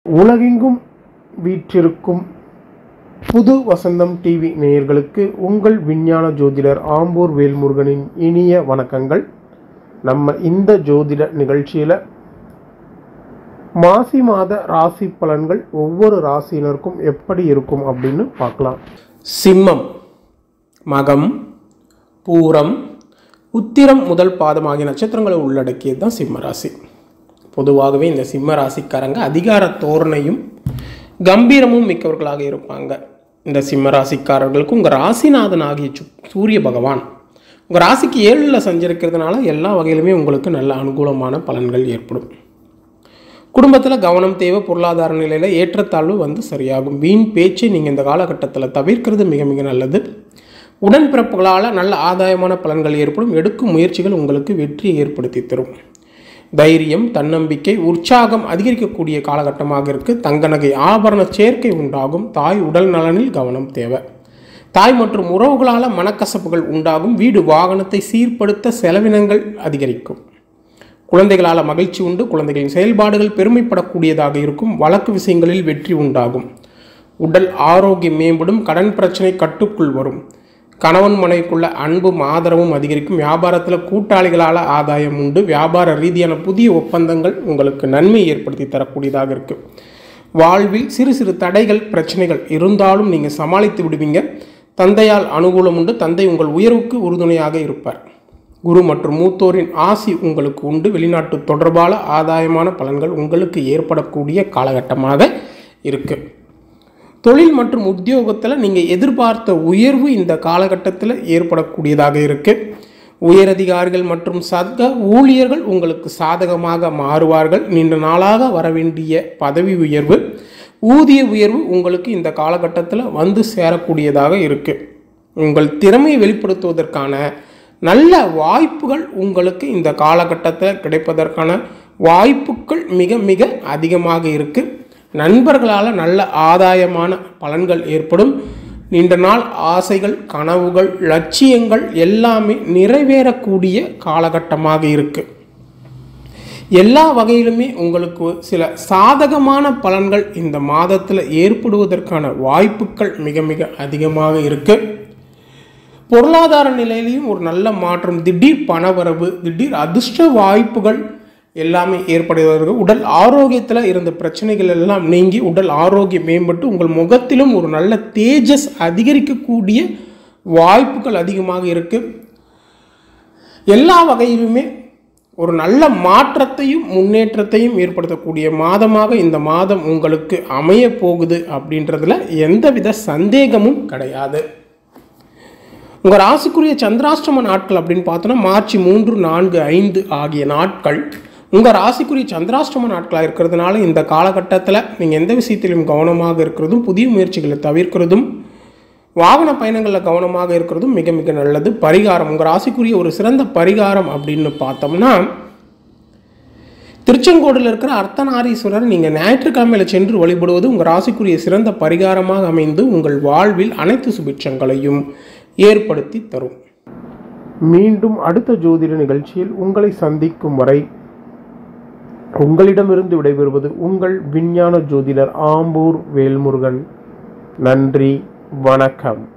உலகெங்கும் வீற்றிருக்கும் புது வசந்தம் டிவி நேயர்களுக்கு உங்கள் விஞ்ஞான ஜோதிடர் ஆம்பூர் வேல்முருகனின் இனிய வணக்கங்கள் நம்ம இந்த ஜோதிட நிகழ்ச்சியில் மாசி மாத ராசி பலன்கள் ஒவ்வொரு ராசியினருக்கும் எப்படி இருக்கும் அப்படின்னு பார்க்கலாம் சிம்மம் மகம் பூரம் உத்திரம் முதல் பாதம் ஆகிய நட்சத்திரங்களை உள்ளடக்கியது தான் சிம்ம ராசி பொதுவாகவே இந்த சிம்ம ராசிக்காரங்க அதிகார தோரணையும் கம்பீரமும் மிக்கவர்களாக இருப்பாங்க இந்த சிம்ம ராசிக்காரர்களுக்கு உங்கள் ராசிநாதன் ஆகிய சு- சூரிய பகவான் உங்கள் ராசிக்கு ஏழில் சஞ்சரிக்கிறதுனால எல்லா வகையிலுமே உங்களுக்கு நல்ல அனுகூலமான பலன்கள் ஏற்படும் குடும்பத்தில் கவனம் தேவை பொருளாதார நிலையில் ஏற்றத்தாழ்வு வந்து சரியாகும் வீண் பேச்சை நீங்கள் இந்த காலகட்டத்தில் தவிர்க்கிறது மிக மிக நல்லது உடன்பிறப்புகளால் நல்ல ஆதாயமான பலன்கள் ஏற்படும் எடுக்கும் முயற்சிகள் உங்களுக்கு வெற்றியை ஏற்படுத்தி தரும் தைரியம் தன்னம்பிக்கை உற்சாகம் அதிகரிக்கக்கூடிய காலகட்டமாக இருக்கு தங்க நகை ஆபரண சேர்க்கை உண்டாகும் தாய் உடல் நலனில் கவனம் தேவை தாய் மற்றும் உறவுகளால் மனக்கசப்புகள் உண்டாகும் வீடு வாகனத்தை சீர்படுத்த செலவினங்கள் அதிகரிக்கும் குழந்தைகளால் மகிழ்ச்சி உண்டு குழந்தைகளின் செயல்பாடுகள் பெருமைப்படக்கூடியதாக இருக்கும் வழக்கு விஷயங்களில் வெற்றி உண்டாகும் உடல் ஆரோக்கியம் மேம்படும் கடன் பிரச்சனை கட்டுக்குள் வரும் கணவன் மனைவிக்குள்ள அன்பும் ஆதரவும் அதிகரிக்கும் வியாபாரத்தில் கூட்டாளிகளால் ஆதாயம் உண்டு வியாபார ரீதியான புதிய ஒப்பந்தங்கள் உங்களுக்கு நன்மை ஏற்படுத்தி தரக்கூடியதாக இருக்குது வாழ்வில் சிறு சிறு தடைகள் பிரச்சனைகள் இருந்தாலும் நீங்கள் சமாளித்து விடுவீங்க தந்தையால் அனுகூலம் உண்டு தந்தை உங்கள் உயர்வுக்கு உறுதுணையாக இருப்பார் குரு மற்றும் மூத்தோரின் ஆசி உங்களுக்கு உண்டு வெளிநாட்டு தொடர்பான ஆதாயமான பலன்கள் உங்களுக்கு ஏற்படக்கூடிய காலகட்டமாக இருக்குது தொழில் மற்றும் உத்தியோகத்தில் நீங்கள் எதிர்பார்த்த உயர்வு இந்த காலகட்டத்தில் ஏற்படக்கூடியதாக இருக்குது உயரதிகாரிகள் மற்றும் சக ஊழியர்கள் உங்களுக்கு சாதகமாக மாறுவார்கள் நீண்ட நாளாக வர வேண்டிய பதவி உயர்வு ஊதிய உயர்வு உங்களுக்கு இந்த காலகட்டத்தில் வந்து சேரக்கூடியதாக இருக்குது உங்கள் திறமையை வெளிப்படுத்துவதற்கான நல்ல வாய்ப்புகள் உங்களுக்கு இந்த காலகட்டத்தில் கிடைப்பதற்கான வாய்ப்புகள் மிக மிக அதிகமாக இருக்குது நண்பர்களால் நல்ல ஆதாயமான பலன்கள் ஏற்படும் நீண்ட நாள் ஆசைகள் கனவுகள் லட்சியங்கள் எல்லாமே நிறைவேறக்கூடிய காலகட்டமாக இருக்குது எல்லா வகையிலுமே உங்களுக்கு சில சாதகமான பலன்கள் இந்த மாதத்தில் ஏற்படுவதற்கான வாய்ப்புகள் மிக மிக அதிகமாக இருக்குது பொருளாதார நிலையிலையும் ஒரு நல்ல மாற்றம் திடீர் பணவரவு திடீர் அதிர்ஷ்ட வாய்ப்புகள் எல்லாமே ஏற்படுவதற்கு உடல் ஆரோக்கியத்தில் இருந்த பிரச்சனைகள் எல்லாம் நீங்கி உடல் ஆரோக்கியம் மேம்பட்டு உங்கள் முகத்திலும் ஒரு நல்ல தேஜஸ் அதிகரிக்கக்கூடிய வாய்ப்புகள் அதிகமாக இருக்குது எல்லா வகையிலுமே ஒரு நல்ல மாற்றத்தையும் முன்னேற்றத்தையும் ஏற்படுத்தக்கூடிய மாதமாக இந்த மாதம் உங்களுக்கு அமைய போகுது அப்படின்றதுல எந்தவித சந்தேகமும் கிடையாது உங்கள் ராசிக்குரிய சந்திராஷ்டம நாட்கள் அப்படின்னு பார்த்தோன்னா மார்ச் மூன்று நான்கு ஐந்து ஆகிய நாட்கள் உங்கள் ராசிக்குரிய சந்திராஷ்டம நாட்களாக இருக்கிறதுனால இந்த காலகட்டத்தில் நீங்கள் எந்த விஷயத்திலும் கவனமாக இருக்கிறதும் புதிய முயற்சிகளை தவிர்க்கிறதும் வாகன பயணங்களில் கவனமாக இருக்கிறதும் மிக மிக நல்லது பரிகாரம் உங்கள் ராசிக்குரிய ஒரு சிறந்த பரிகாரம் அப்படின்னு பார்த்தோம்னா திருச்செங்கோடில் இருக்கிற அர்த்தநாரீஸ்வரர் நீங்கள் ஞாயிற்றுக்கிழமையில் சென்று வழிபடுவது உங்கள் ராசிக்குரிய சிறந்த பரிகாரமாக அமைந்து உங்கள் வாழ்வில் அனைத்து சுபிட்சங்களையும் ஏற்படுத்தி தரும் மீண்டும் அடுத்த ஜோதிட நிகழ்ச்சியில் உங்களை சந்திக்கும் வரை உங்களிடமிருந்து விடைபெறுவது உங்கள் விஞ்ஞான ஜோதிடர் ஆம்பூர் வேல்முருகன் நன்றி வணக்கம்